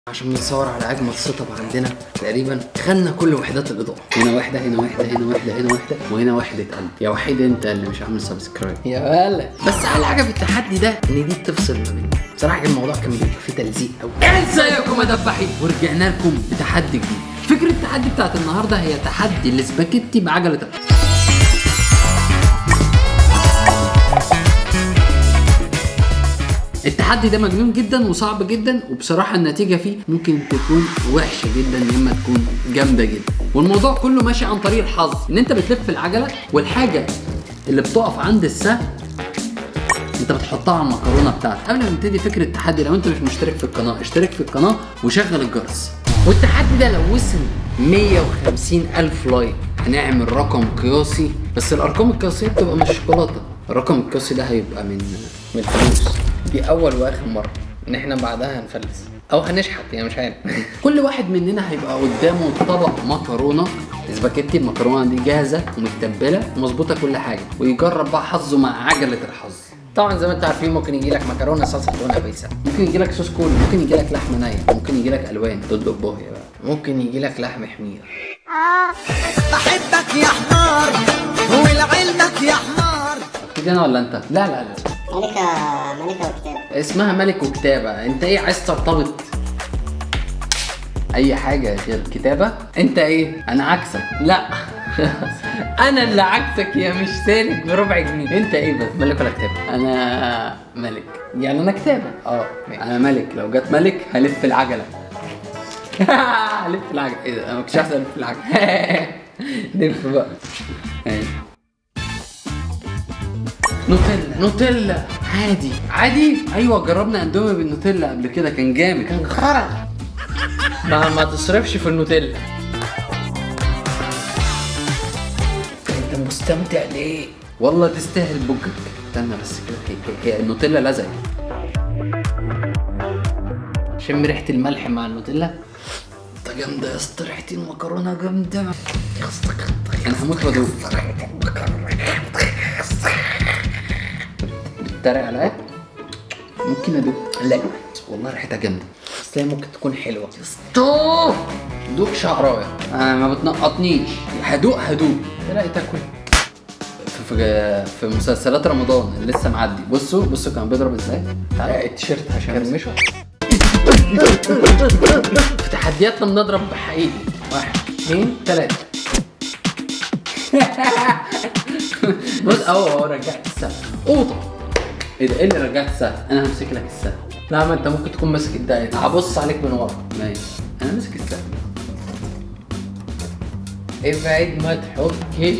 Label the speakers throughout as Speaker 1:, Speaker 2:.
Speaker 1: عشان بنصور على اجمل سيت اب عندنا تقريبا خدنا كل وحدات الاضاءه هنا واحده هنا واحده هنا واحده هنا واحده وهنا وحده قلب يا وحيد انت اللي مش عامل سبسكرايب يا ولا بس احلى حاجه في التحدي ده ان دي بتفصل ما بيننا بصراحه الموضوع كان بيبقى فيه تلزيق قوي ازيكم يا دباحين ورجعنا لكم بتحدي جديد فكره التحدي بتاعت النهارده هي تحدي الاسباجيتي بعجله الرأس التحدي ده مجنون جدا وصعب جدا وبصراحه النتيجه فيه ممكن تكون وحشه جدا يا اما تكون جامده جدا والموضوع كله ماشي عن طريق الحظ ان انت بتلف العجله والحاجه اللي بتقف عند السهم انت بتحطها على المكرونه بتاعتك قبل ما نبتدي فكره التحدي لو انت مش مشترك في القناه اشترك في القناه وشغل الجرس والتحدي ده لو وصل 150 الف لايك هنعمل رقم قياسي بس الارقام القياسيه بتبقى مش شوكولاته الرقم القياسي ده هيبقى من من الفلوس دي اول واخر مره ان احنا بعدها هنفلس او هنشحت يعني مش عارف كل واحد مننا هيبقى قدامه طبق مكرونه سباكيتي المكرونه دي جاهزه ومتبله ومظبوطه كل حاجه ويجرب بقى حظه مع عجله الحظ طبعا زي ما انتم عارفين ممكن يجي لك مكرونه صلصه تونه بيسا ممكن يجي لك صوص كول ممكن يجي لك لحمه نيه ممكن يجي لك الوان تدلق بوهيه بقى ممكن يجي لك لحم حمير
Speaker 2: بحبك يا حمار ولعلمك يا حمار
Speaker 1: ابتدي انا ولا انت لا لا لا
Speaker 3: ملكة ملكة وكتاب
Speaker 1: اسمها ملك وكتابة انت ايه عايز ترتبط اي حاجة غير كتابة انت ايه انا عكسك لا انا اللي عكسك يا مش سالك بربع جنيه انت ايه بس ملك ولا كتابة انا ملك يعني انا كتابة اه انا ملك لو جت ملك هلف العجلة هلف العجلة ايه ده انا ما كنتش احسن الف العجلة لف بقى ايه نوتيلا نوتيلا عادي عادي ايوه جربنا اندومي بالنوتيلا قبل كده كان جامد كان خرا ما ما تصرفش في النوتيلا انت مستمتع ليه والله تستاهل بوجك استنى بس كده هي, هي النوتيلا لزقت شم ريحه الملح مع النوتيلا انت جامده يا اسطى ريحه المكرونه جامده انا هموت وادوق بتتريق عليا ممكن ادوق لا والله ريحتها جامده بس هي ممكن تكون حلوه ستوب دوق شعرايه انا ما بتنقطنيش هدوق هدوق تلاقي تاكل في, في, في مسلسلات رمضان اللي لسه معدي بصوا بصوا كان بيضرب ازاي تعالى التيشيرت عشان ارمشه في تحدياتنا بنضرب بحقيقي واحد اثنين ثلاثة بص اهو اهو رجعت السهم قوطة ايه ده ايه اللي رجعت السهم؟ انا همسك لك السهم لا ما انت ممكن تكون ماسك الدايره هبص عليك من ورا ماشي انا ماسك السهم ابعد ما تحكش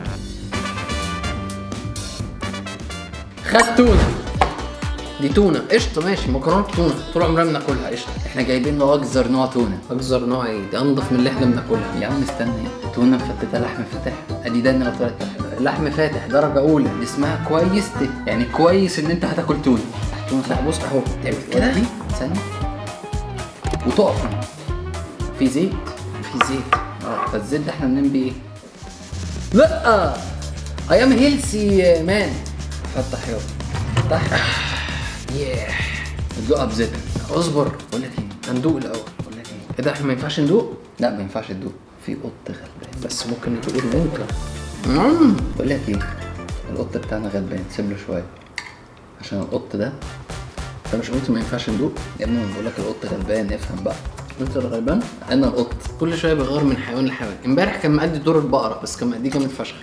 Speaker 1: خد تونه دي تونه قشطه ماشي مكرونه تونه طول عمرنا بناكلها قشطه احنا جايبين له اجزر نوع تونه اجزر نوع ايه دي انضف من اللي احنا بناكلها يا عم استنى ايه تونه مفتته لحم فاتح ادي ده اللي طلعت لحم فاتح درجه اولى دي اسمها كويس ت- يعني كويس ان انت هتاكل تونه تونه لا بص اهو تعمل كده ثانيه وتقف هنا. في زيت في زيت اه فالزيت ده احنا بننام بيه لا اي ام هيلسي مان فتح يابا فتح ياه ندوقها بزيتها اصبر بقول لك ايه هندوق الاول بقول لك ايه ايه ده احنا ما ينفعش ندوق لا ما ينفعش ندوق في قط غلبان بس ممكن ندوق القط امم بقول لك ايه القط بتاعنا غلبان سيب له شويه عشان القط ده انت مش قلت ما ينفعش ندوق يا ابني انا بقول لك القط غلبان افهم بقى انت اللي غلبان انا القط كل شويه بيغير من حيوان لحيوان امبارح كان مأدي دور البقره بس كان مأدي جامد فشخ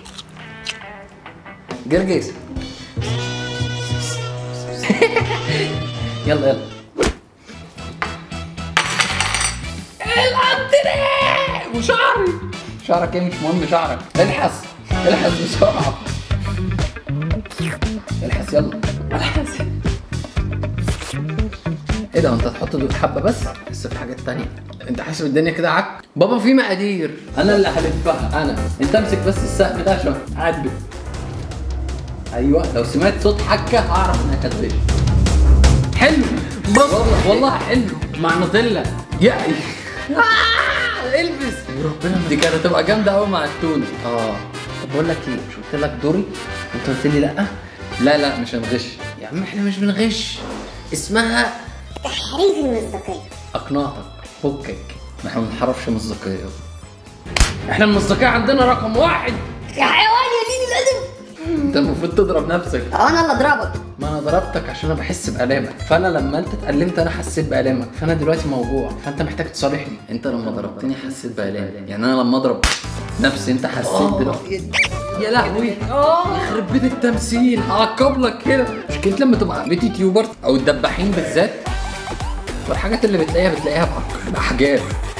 Speaker 1: جرجيس يلا يلا الانتريه وشعري شعرك ايه مش مهم شعرك الحس الحس بسرعه الحس يلا الحس ايه ده انت هتحط دول حبه بس لسه في حاجات تانية انت حاسب الدنيا كده عك بابا في مقادير انا اللي هلفها انا انت امسك بس السهم ده عشان عدل ايوه لو سمعت صوت حكه هعرف انها كانت غش حلو والله والله حلو مع نوتيلا يا آه، البس وربنا دي كانت هتبقى جامده قوي مع التونه اه طب بقول لك ايه مش قلت لك دوري انت قلت لي لا لا لا مش هنغش يا عم احنا مش بنغش اسمها
Speaker 3: تحريف المصداقية
Speaker 1: اقنعتك فكك احنا ما بنحرفش مصداقيه احنا المصداقيه عندنا رقم واحد
Speaker 3: يا حيوان يا دين الادب
Speaker 1: انت المفروض تضرب نفسك
Speaker 3: اه انا اللي اضربك
Speaker 1: ما انا ضربتك عشان انا بحس بالامك فانا لما انت اتألمت انا حسيت بالامك فانا دلوقتي موجوع فانت محتاج تصالحني انت لما ضربتني حسيت بالامي يعني انا لما اضرب نفسي انت حسيت دلوقتي يا لهوي يخرب بيت التمثيل هعقب لك كده مشكلة لما تبقى بيت يوتيوبر او الدباحين بالذات والحاجات اللي بتلاقيها بتلاقيها بأح- باحجار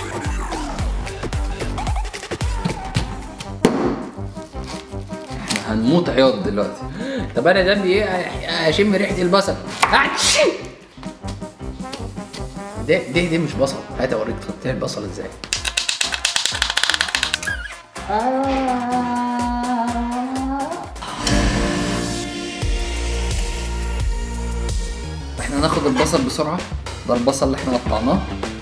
Speaker 1: احنا هنموت عياط دلوقتي طب انا ذنبي ايه اشم ريحه البصل أتشي! ده ده دي مش بصل هات اوريك تقطيع البصل ازاي احنا ناخد البصل بسرعه ده البصل اللي احنا قطعناه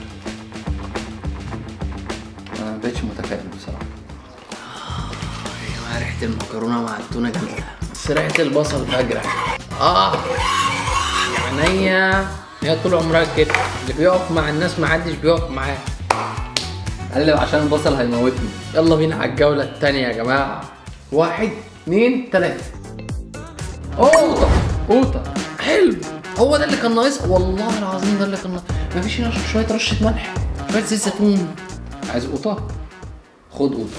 Speaker 1: انا ما بقتش متفائل بصراحه يا جماعه ريحه المكرونه مع التونه جميله بس ريحه البصل فجره اه يا عينيا هي طول عمرها كده اللي بيقف مع الناس ما حدش بيقف معاه قلب عشان البصل هيموتني يلا بينا على الجولة التانية يا جماعة واحد اتنين تلاتة قوطة قوطة حلو هو ده اللي كان ناقص والله العظيم ده اللي كان ناقص مفيش هنا شوية رشة ملح شوية زيت زيتون عايز قوطة خد قوطة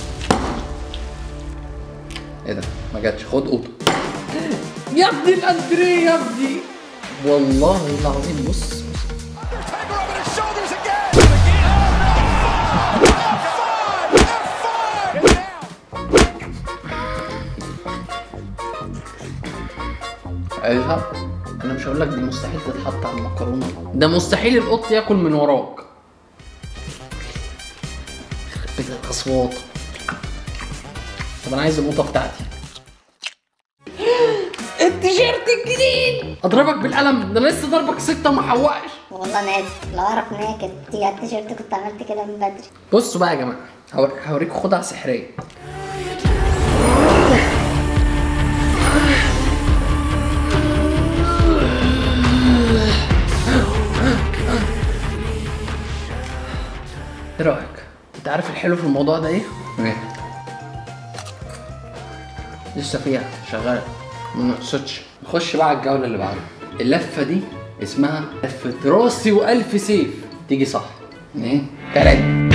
Speaker 1: ايه ده ما جاتش خد قوطة يا ابني الاندريه يا ابني والله العظيم بص بص عايزها انا مش هقول لك دي مستحيل تتحط على المكرونه ده مستحيل القط ياكل من وراك بيت الاصوات طب انا عايز القطه بتاعتي التيشيرت الجديد اضربك بالقلم ده انا لسه ضربك سته وما حوقش
Speaker 3: والله انا اسف لو اعرف ان هي كانت تيجي على التيشيرت كنت عملت كده من بدري
Speaker 1: بصوا بقى يا جماعه هور- هوريكم خدعه سحريه ايه رايك انت عارف الحلو في الموضوع ده ايه ايه لسه فيها شغاله ما نقصتش نخش بقى على الجوله اللي بعدها اللفه دي اسمها لفه راسي والف سيف تيجي صح ايه تلاتة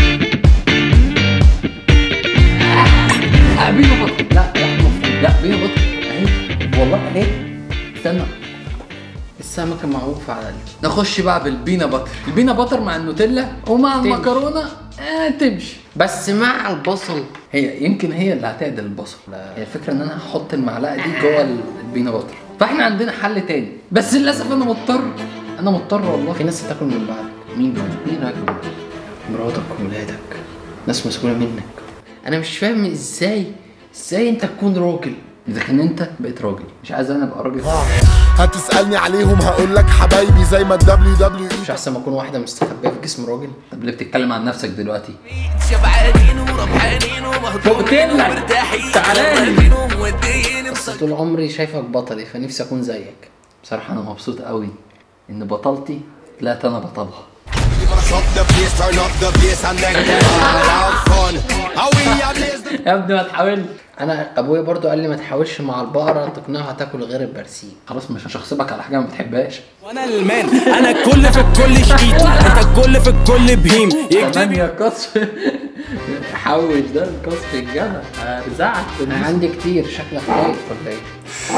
Speaker 1: آه، بينا بطل لا لحمة لا بينا بطل اهي والله اهي استنى السمكة معروفة على ال- نخش بقى بالبينا بطر البينا بطر مع النوتيلا ومع المكرونة آه تمشي بس مع البصل هي يمكن هي اللي هتعدل البصل لا، هي الفكرة ان انا هحط المعلقة دي جوه ال- البينا بطر فاحنا عندنا حل تاني بس للاسف انا مضطر انا مضطر والله في ناس هتاكل من بعدك مين دول؟ مين هياكل مراتك وولادك ناس مسؤولة منك انا مش فاهم ازاي ازاي انت تكون راجل اذا كان انت بقيت راجل مش عايز انا ابقى راجل
Speaker 4: هتسألني عليهم هقول لك حبايبي زي ما الدبليو دبليو
Speaker 1: مش احسن ما اكون واحده مستخبيه في جسم راجل طب ليه بتتكلم عن نفسك دلوقتي
Speaker 5: شبعانين وربحانين ومهضومين
Speaker 1: فقتلك.
Speaker 5: ومرتاحين
Speaker 1: تعالى.
Speaker 5: ضاربين وموديين
Speaker 1: بس طول عمري شايفك بطلي فنفسي اكون زيك بصراحه انا مبسوط قوي ان بطلتي طلعت انا بطلها
Speaker 4: Up the bass, turn up the bass and then get all out fun. How we ablaze the
Speaker 1: يا ابني ما تحاولش انا ابويا برضو قال لي ما تحاولش مع البقره تقنعها تاكل غير البرسيم خلاص مش هشخصبك على حاجه ما بتحبهاش
Speaker 5: وانا المان انا الكل في الكل شقيت انت الكل في الكل بهيم
Speaker 1: كمان
Speaker 5: يكتب
Speaker 1: يا قصف حوش ده القصف الجدع هرزعك انا عندي كتير شكلك خايف ولا ايه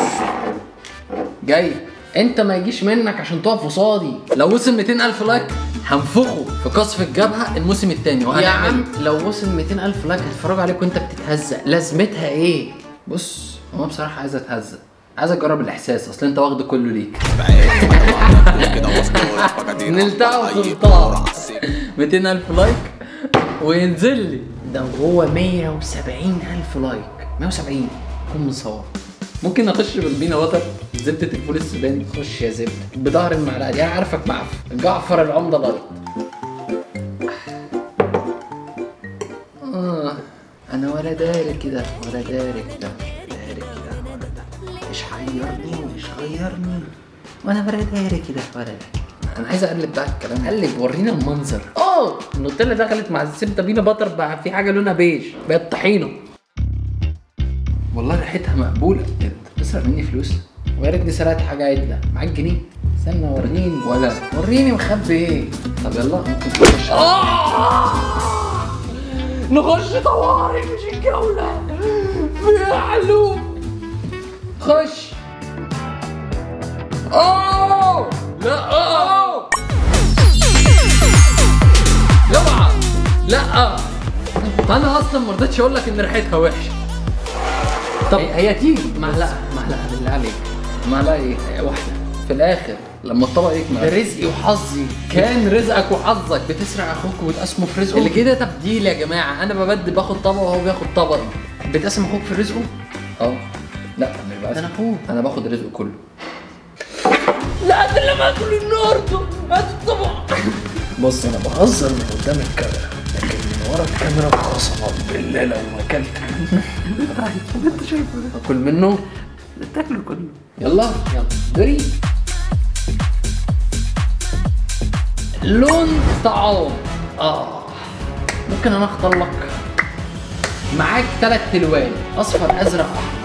Speaker 1: جاي انت ما يجيش منك عشان تقف قصادي لو وصل 200 الف لايك هنفخه في قصف الجبهه الموسم الثاني يا عم لو وصل 200 الف لايك هتفرج عليك وانت بتتهزق لازمتها ايه بص هو بصراحه عايز اتهزق عايز اجرب الاحساس اصل انت واخده كله ليك نلتقى وسلطان 200 الف لايك وينزل لي ده هو 170 الف لايك 170 كون مصور ممكن اخش بالبينا وتر زبدة الفول السوداني خش يا زبدة بظهر المعلقة دي انا عارفك معفن جعفر العمدة الابيض آه انا ولا داري كده ولا داري كده داري كده ولا ده مش حيرني ومش غيرني وانا ولا داري كده ولا ده انا عايز اقلب بقى الكلام قلب ورينا المنظر اه النوتيلا دخلت مع الزبده بينا بطر بقى في حاجه لونها بيج بقت طحينه والله ريحتها مقبوله انت بتسرق مني فلوس ويا ريتني سرقت حاجه عدله معاك جنيه استنى وريني ولا وريني مخبي ايه طب يلا ممكن تخش نخش طوارئ مش الجوله فيها علوم خش اوه لا اوه اوعى لا انا اصلا ما رضيتش اقول لك ان ريحتها وحشه طب هي تيجي معلقه معلقه بالله عليك معلقه ايه واحده في الاخر لما الطبق يكمل رزقي وحظي كان رزقك وحظك بتسرق اخوك وتقسمه في رزقه اللي كده تبديل يا جماعه انا ببدل باخد طبق وهو بياخد طبق بتقسم اخوك في رزقه اه لا مش بقسم انا اخوك انا باخد رزقه كله لا ده اللي باكل النهارده هات الطبق بص انا بهزر من قدام الكاميرا لكن من ورا الكاميرا قسما بالله لو ما اكلت انت شايفه اكل منه تاكله كله يلا يلا دوري لون طعام اه ممكن انا اختار لك معاك ثلاث الوان اصفر ازرق احمر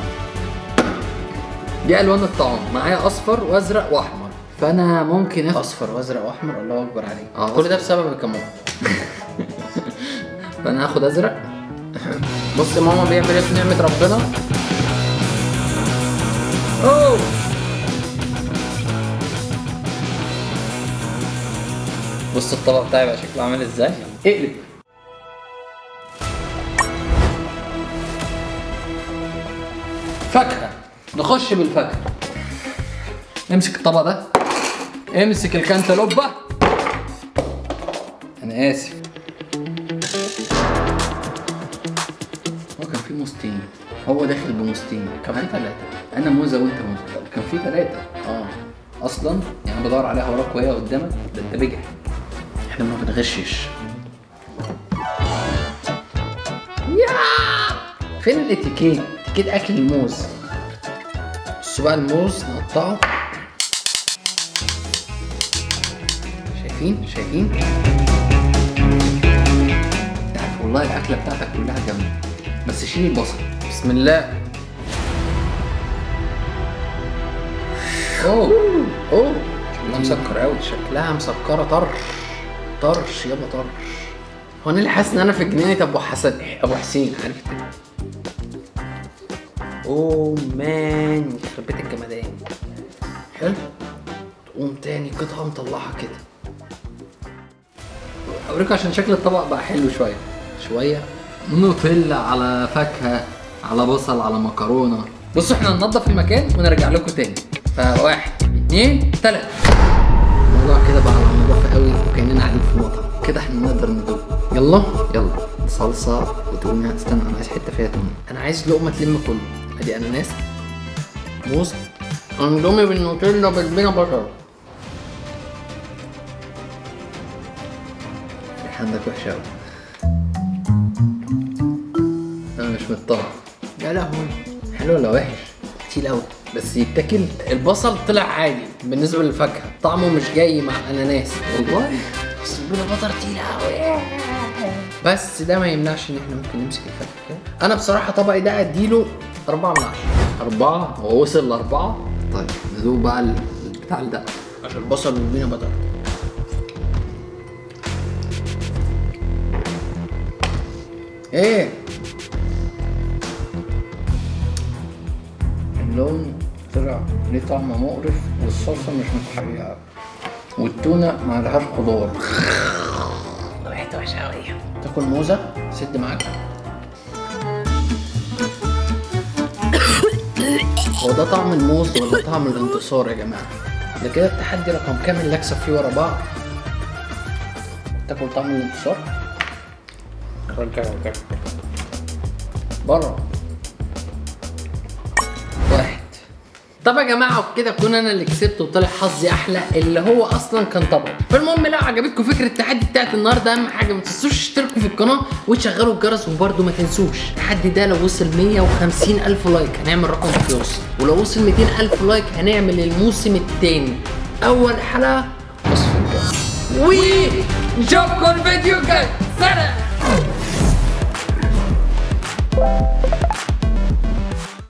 Speaker 1: دي الوان الطعام معايا اصفر وازرق واحمر فانا ممكن اخد اصفر وازرق واحمر الله اكبر عليك آه كل ده بسبب الكاميرا فانا هاخد ازرق بص ماما بيعمل ايه في نعمه ربنا اوه بص الطبق بتاعي بقى شكله عامل ازاي اقلب فاكهه نخش بالفاكهه امسك الطبق ده امسك الكانتالوبه انا اسف هو كان في موزتين هو داخل بموزتين كان في ثلاثة أنا موزة وأنت موزة طب كان في ثلاثة اه أصلا يعني أنا بدور عليها وراك وهي قدامك ده أنت بجح احنا ما بنغشش يا فين الاتيكيت؟ اتيكيت أكل الموز بصوا بقى الموز نقطعه شايفين شايفين تعرف والله الاكله بتاعتك كلها جامده بس شيل البصل بسم الله اوه اوه شكلها مسكر قوي شكلها مسكره طرش طرش يابا طرش هو انا اللي حاسس ان انا في جنينه ابو حسن ابو حسين عارف كده اوه مان يخرب بيت الجمدان حلو تقوم تاني قطعه مطلعها كده اوريكم عشان شكل الطبق بقى حلو شويه شويه نوتيلا على فاكهه على بصل على مكرونه بصوا احنا ننضف المكان ونرجع لكم تاني فواحد اتنين تلاته الموضوع كده بقى على نظافه قوي وكاننا قاعدين في مطعم كده احنا نقدر ندوق يلا يلا صلصه وتونه استنى انا عايز حته فيها تونه انا عايز لقمه تلم كله ادي اناناس موز اندومي بالنوتيلا بالبينا بشر الريحة عندك وحشة أوي أنا مش متطبع يا لهوي حلو ولا وحش؟ تقيل أوي بس يتاكل البصل طلع عادي بالنسبة للفاكهة طعمه مش جاي مع أناناس والله بس البيضة بطر تقيل أوي بس ده ما يمنعش إن إحنا ممكن نمسك الفاكهة كده أنا بصراحة طبقي ده أديله أربعة من عشرة أربعة هو وصل لأربعة طيب ندوق بقى ال- البتاع ده عشان البصل والبينا بطر ايه اللون طلع ليه طعم مقرف والصلصه مش متحرقه والتونه ما لهاش خضار ريحتها وحشه قوي تاكل موزه سد معاك هو ده طعم الموز ولا طعم الانتصار يا جماعه ده كده التحدي رقم كام اللي اكسب فيه ورا بعض تاكل طعم الانتصار رجع رجع بره واحد طب يا جماعه وبكده اكون انا اللي كسبت وطلع حظي احلى اللي هو اصلا كان طبق فالمهم لو عجبتكم فكره التحدي بتاعت النهارده اهم حاجه ما تنسوش تشتركوا في القناه وتشغلوا الجرس وبرده ما تنسوش التحدي ده لو وصل 150 الف لايك هنعمل رقم قياسي ولو وصل 200 الف لايك هنعمل الموسم الثاني اول حلقه وصف الجو ونشوفكم الفيديو الجاي سلام